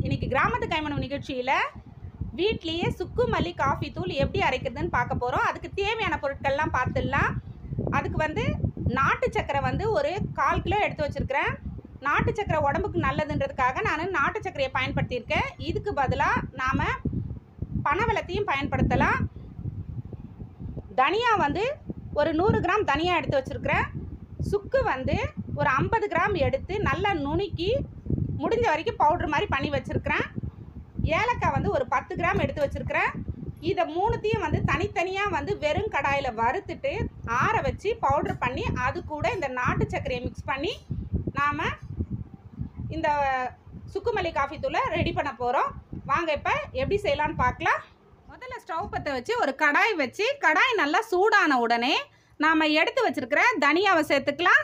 இன்னைக்கு கிராமத்து கைமணம் நிகழ்ச்சியில் வீட்லேயே சுக்கு மல்லி காஃபி தூள் எப்படி அரைக்கிறதுன்னு பார்க்க போகிறோம் அதுக்கு தேவையான பொருட்கள்லாம் பார்த்துடலாம் அதுக்கு வந்து நாட்டு சக்கரை வந்து ஒரு கால் கிலோ எடுத்து வச்சுருக்கிறேன் நாட்டு சக்கரை உடம்புக்கு நல்லதுன்றதுக்காக நான் நாட்டு சக்கரையை பயன்படுத்தியிருக்கேன் இதுக்கு பதிலாக நாம் பனவெல்லத்தையும் பயன்படுத்தலாம் தனியா வந்து ஒரு நூறு கிராம் தனியா எடுத்து வச்சுருக்கிறேன் சுக்கு வந்து ஒரு ஐம்பது கிராம் எடுத்து நல்லா நுணுக்கி முடிஞ்ச வரைக்கும் பவுட்ரு மாதிரி பண்ணி வச்சுருக்கிறேன் ஏலக்காய் வந்து ஒரு பத்து கிராம் எடுத்து வச்சுருக்கிறேன் இதை மூணுத்தையும் வந்து தனித்தனியாக வந்து வெறும் கடாயில் வறுத்துட்டு ஆற வச்சு பவுட்ரு பண்ணி அது கூட இந்த நாட்டு சர்க்கரையை மிக்ஸ் பண்ணி நாம் இந்த சுக்குமல்லி காஃபி தூளை ரெடி பண்ண போகிறோம் வாங்க இப்போ எப்படி செய்யலான்னு பார்க்கலாம் முதல்ல ஸ்டவ் பற்ற வச்சு ஒரு கடாய் வச்சு கடாய் நல்லா சூடான உடனே நாம் எடுத்து வச்சிருக்கிற தனியாவை சேர்த்துக்கலாம்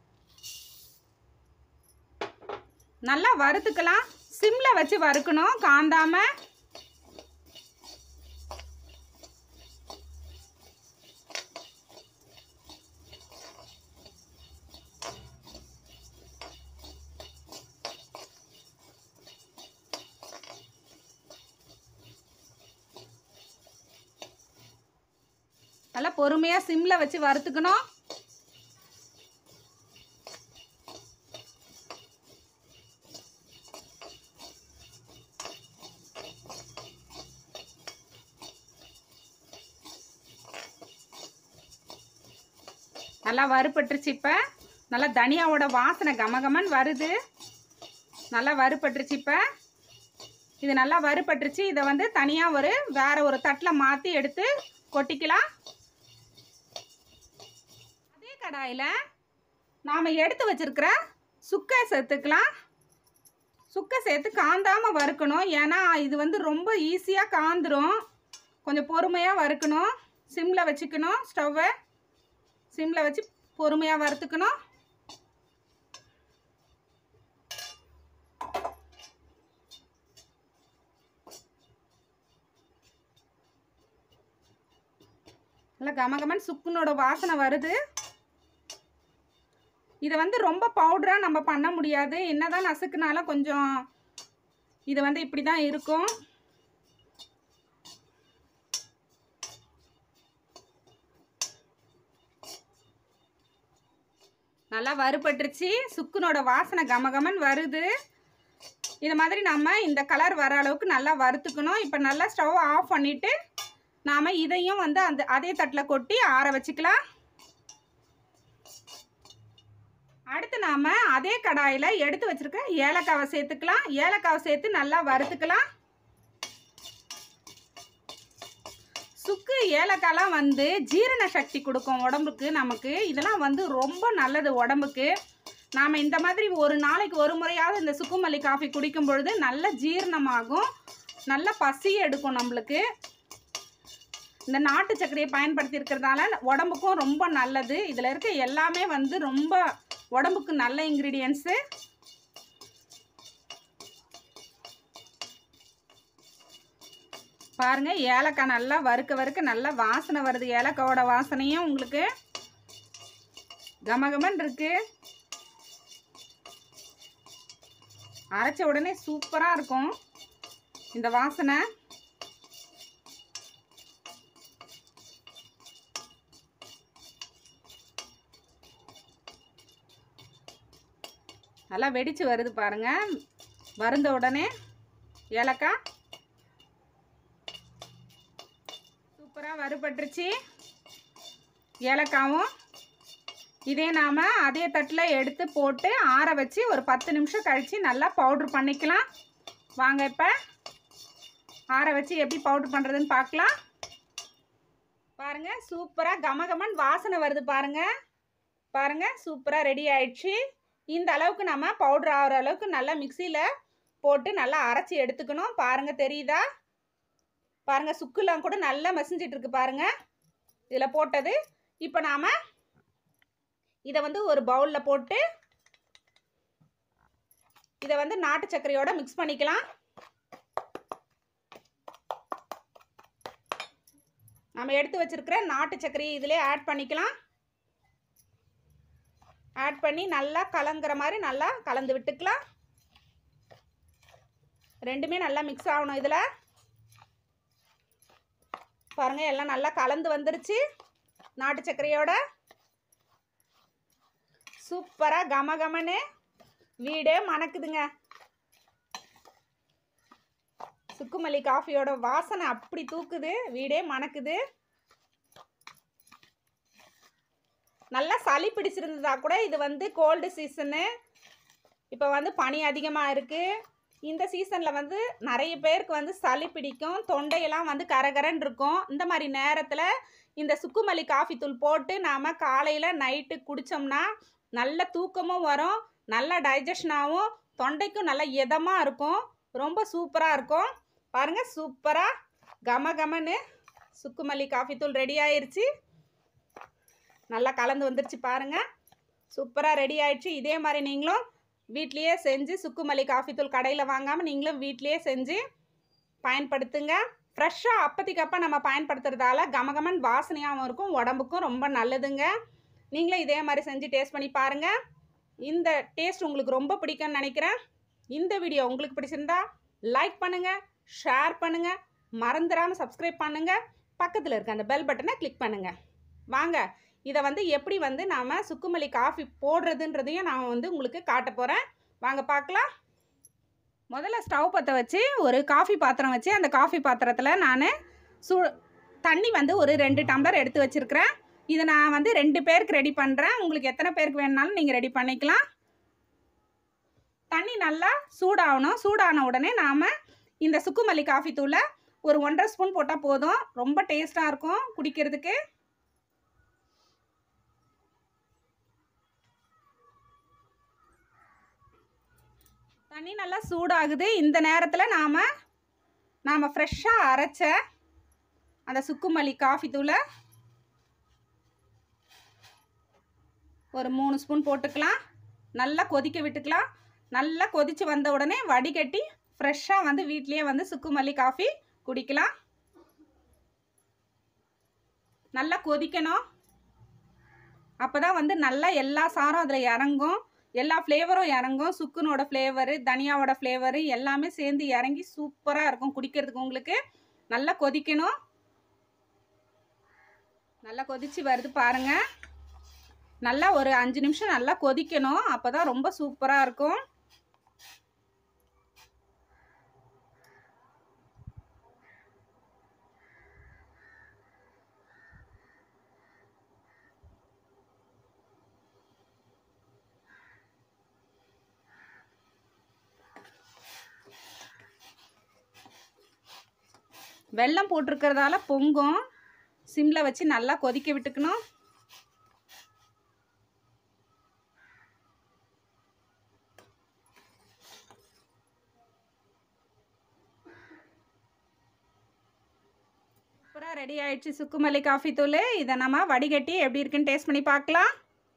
நல்லா வறுத்துக்கலாம் சிம்மில் வச்சு வறுக்கணும் காந்தாம நல்லா பொறுமையாக சிம்மில் வச்சு வறுத்துக்கணும் நல்லா வறுபட்டுருச்சு இப்போ நல்லா தனியாவோட வாசனை கமகமன்னு வருது நல்லா வறுபட்டுருச்சு இப்போ இது நல்லா வறுபட்டுருச்சு இதை வந்து தனியாக ஒரு வேற ஒரு தட்டில் மாற்றி எடுத்து கொட்டிக்கலாம் அதே கடாயில் நாம் எடுத்து வச்சிருக்கிற சுக்கை சேர்த்துக்கலாம் சுக்கை சேர்த்து காந்தாமல் வறுக்கணும் ஏன்னா இது வந்து ரொம்ப ஈஸியாக காந்துரும் கொஞ்சம் பொறுமையாக வறுக்கணும் சிம்மில் வச்சுக்கணும் ஸ்டவ்வை சிம்மில் வச்சு பொறுமையாக வறுத்துக்கணும் நல்லா கமகமன் சுக்குனோட வாசனை வருது இதை வந்து ரொம்ப பவுடராக நம்ம பண்ண முடியாது என்னதான் நசுக்குனாலும் கொஞ்சம் இது வந்து இப்படி தான் இருக்கும் நல்லா வறுபட்டுருச்சு சுக்குனோட வாசனை கமகமன் வருது இது மாதிரி நம்ம இந்த கலர் வர அளவுக்கு நல்லா வறுத்துக்கணும் இப்போ நல்லா ஸ்டவ் ஆஃப் பண்ணிவிட்டு நாம் இதையும் வந்து அந்த அதே தட்டில் கொட்டி ஆற வச்சுக்கலாம் அடுத்து நாம் அதே கடாயில் எடுத்து வச்சுருக்க ஏலக்காவை சேர்த்துக்கலாம் ஏலக்காவை சேர்த்து நல்லா வறுத்துக்கலாம் சுக்கு ஏலக்காய்லாம் வந்து ஜீரண சக்தி கொடுக்கும் உடம்புக்கு நமக்கு இதெல்லாம் வந்து ரொம்ப நல்லது உடம்புக்கு நாம் இந்த மாதிரி ஒரு நாளைக்கு ஒரு முறையாவது இந்த சுக்குமல்லி காஃபி குடிக்கும் பொழுது நல்ல ஜீரணமாகும் நல்ல பசி எடுக்கும் நம்மளுக்கு இந்த நாட்டு சர்க்கரையை பயன்படுத்தி இருக்கிறதால உடம்புக்கும் ரொம்ப நல்லது இதில் இருக்க எல்லாமே வந்து ரொம்ப உடம்புக்கு நல்ல இன்க்ரீடியன்ஸு பாருங்க ஏலக்காய் நல்லா வறுக்க வறுக்க நல்லா வாசனை வருது ஏலக்காயோட வாசனையும் உங்களுக்கு கமகமன் இருக்கு அரைச்ச உடனே சூப்பராக இருக்கும் இந்த வாசனை நல்லா வெடிச்சு வருது பாருங்க வருந்த உடனே ஏலக்காய் சூப்பராக வறுபட்டுருச்சு ஏலக்காவும் இதே நாம் அதே தட்டில் எடுத்து போட்டு ஆற வச்சு ஒரு பத்து நிமிஷம் கழித்து நல்லா பவுட்ரு பண்ணிக்கலாம் வாங்க இப்போ ஆற வச்சு எப்படி பவுட்ரு பண்ணுறதுன்னு பார்க்கலாம் பாருங்கள் சூப்பராக கமகமன் வாசனை வருது பாருங்கள் பாருங்கள் சூப்பராக ரெடி ஆயிடுச்சு இந்த அளவுக்கு நம்ம பவுட்ரு ஆகிற அளவுக்கு நல்லா மிக்சியில் போட்டு நல்லா அரைச்சி எடுத்துக்கணும் பாருங்கள் தெரியுதா பாருங்க சுக்குலாம் கூட நல்லா மசிஞ்சிட்டு இருக்கு பாருங்க இதில் போட்டது இப்போ நாம் இதை வந்து ஒரு பவுலில் போட்டு இதை வந்து நாட்டு சர்க்கரையோட மிக்ஸ் பண்ணிக்கலாம் நம்ம எடுத்து வச்சிருக்கிற நாட்டு சர்க்கரையை இதிலே ஆட் பண்ணிக்கலாம் ஆட் பண்ணி நல்லா கலங்குற மாதிரி நல்லா கலந்து விட்டுக்கலாம் ரெண்டுமே நல்லா மிக்ஸ் ஆகணும் இதில் பாருங்கள் எல்லாம் நல்லா கலந்து வந்துருச்சு நாட்டு சர்க்கரையோட சூப்பராக கம கமன்னு வீடே மணக்குதுங்க சுக்குமல்லி காஃபியோட வாசனை அப்படி தூக்குது வீடே மணக்குது நல்லா சளி பிடிச்சிருந்ததா கூட இது வந்து கோல்டு சீசனு இப்போ வந்து பனி அதிகமாக இருக்குது இந்த சீசனில் வந்து நிறைய பேருக்கு வந்து சளி பிடிக்கும் தொண்டையெல்லாம் வந்து கரகரன்னு இருக்கும் இந்த மாதிரி நேரத்தில் இந்த சுக்குமல்லி காஃபி தூள் போட்டு நாம் காலையில் நைட்டு குடித்தோம்னா நல்ல தூக்கமும் வரும் நல்ல டைஜஷனாகவும் தொண்டைக்கும் நல்ல இதமாக இருக்கும் ரொம்ப சூப்பராக இருக்கும் பாருங்கள் சூப்பராக கம கமன்னு சுக்குமல்லி காஃபி தூள் ரெடி ஆயிருச்சு நல்லா கலந்து வந்துருச்சு பாருங்கள் சூப்பராக ரெடி ஆயிடுச்சு இதே மாதிரி நீங்களும் வீட்லேயே செஞ்சு சுக்குமல்லி காஃபி தூள் கடையில் வாங்காமல் நீங்களும் வீட்லேயே செஞ்சு பயன்படுத்துங்க ஃப்ரெஷ்ஷாக அப்போதைக்கு அப்போ நம்ம பயன்படுத்துறதால கமகமன் வாசனையாகவும் இருக்கும் உடம்புக்கும் ரொம்ப நல்லதுங்க நீங்களும் இதே மாதிரி செஞ்சு டேஸ்ட் பண்ணி பாருங்கள் இந்த டேஸ்ட் உங்களுக்கு ரொம்ப பிடிக்கும்னு நினைக்கிறேன் இந்த வீடியோ உங்களுக்கு பிடிச்சிருந்தா லைக் பண்ணுங்கள் ஷேர் பண்ணுங்கள் மறந்துடாமல் சப்ஸ்கிரைப் பண்ணுங்கள் பக்கத்தில் இருக்க அந்த பெல் பட்டனை கிளிக் பண்ணுங்கள் வாங்க இதை வந்து எப்படி வந்து நாம் சுக்குமல்லி காஃபி போடுறதுன்றதையும் நான் வந்து உங்களுக்கு காட்ட போகிறேன் வாங்க பார்க்கலாம் முதல்ல ஸ்டவ் பற்ற வச்சு ஒரு காஃபி பாத்திரம் வச்சு அந்த காஃபி பாத்திரத்தில் நான் சூ தண்ணி வந்து ஒரு ரெண்டு டம்ளர் எடுத்து வச்சுருக்கிறேன் இதை நான் வந்து ரெண்டு பேருக்கு ரெடி பண்ணுறேன் உங்களுக்கு எத்தனை பேருக்கு வேணுனாலும் நீங்கள் ரெடி பண்ணிக்கலாம் தண்ணி நல்லா சூடாகணும் சூடான உடனே நாம் இந்த சுக்குமல்லி காஃபி தூளை ஒரு ஒன்றரை ஸ்பூன் போட்டால் போதும் ரொம்ப டேஸ்ட்டாக இருக்கும் குடிக்கிறதுக்கு தண்ணி நல்லா சூடாகுது இந்த நேரத்தில் நாம் நாம் ஃப்ரெஷ்ஷாக அரைச்ச அந்த சுக்குமல்லி காஃபி தூளை ஒரு மூணு ஸ்பூன் போட்டுக்கலாம் நல்லா கொதிக்க விட்டுக்கலாம் நல்லா கொதித்து வந்த உடனே வடிகட்டி ஃப்ரெஷ்ஷாக வந்து வீட்லேயே வந்து சுக்குமல்லி காஃபி குடிக்கலாம் நல்லா கொதிக்கணும் அப்போ தான் வந்து நல்லா எல்லா சாரும் அதில் இறங்கும் எல்லா ஃப்ளேவரும் இறங்கும் சுக்குனோட ஃப்ளேவரு தனியாவோட ஃப்ளேவரு எல்லாமே சேர்ந்து இறங்கி சூப்பராக இருக்கும் குடிக்கிறதுக்கு உங்களுக்கு நல்லா கொதிக்கணும் நல்லா கொதிச்சு வருது பாருங்கள் நல்லா ஒரு அஞ்சு நிமிஷம் நல்லா கொதிக்கணும் அப்போ தான் ரொம்ப சூப்பராக இருக்கும் வெல்லம் போட்டிருக்கிறதால பொங்கும் சிம்மில் வச்சு நல்லா கொதிக்க விட்டுக்கணும் சூப்பராக ரெடி ஆயிடுச்சு சுக்குமல்லி காஃபி தூள் இதை நம்ம வடிகட்டி எப்படி இருக்குன்னு டேஸ்ட் பண்ணி பார்க்கலாம்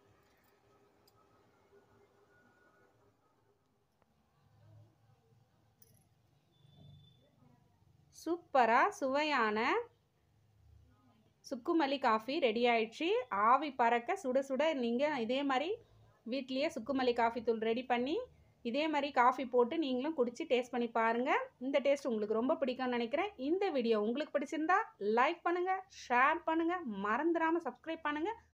சூப்பராக சுவையான சுக்குமல்லி காஃபி ரெடி ஆயிடுச்சு ஆவி பறக்க சுட சுட நீங்கள் இதே மாதிரி வீட்லேயே சுக்குமல்லி காஃபி தூள் ரெடி பண்ணி இதே மாதிரி காஃபி போட்டு நீங்களும் குடிச்சு டேஸ்ட் பண்ணி பாருங்கள் இந்த டேஸ்ட் உங்களுக்கு ரொம்ப பிடிக்கும்னு நினைக்கிறேன் இந்த வீடியோ உங்களுக்கு பிடிச்சிருந்தா லைக் பண்ணுங்கள் ஷேர் பண்ணுங்கள் மறந்துடாமல் சப்ஸ்கிரைப் பண்ணுங்கள்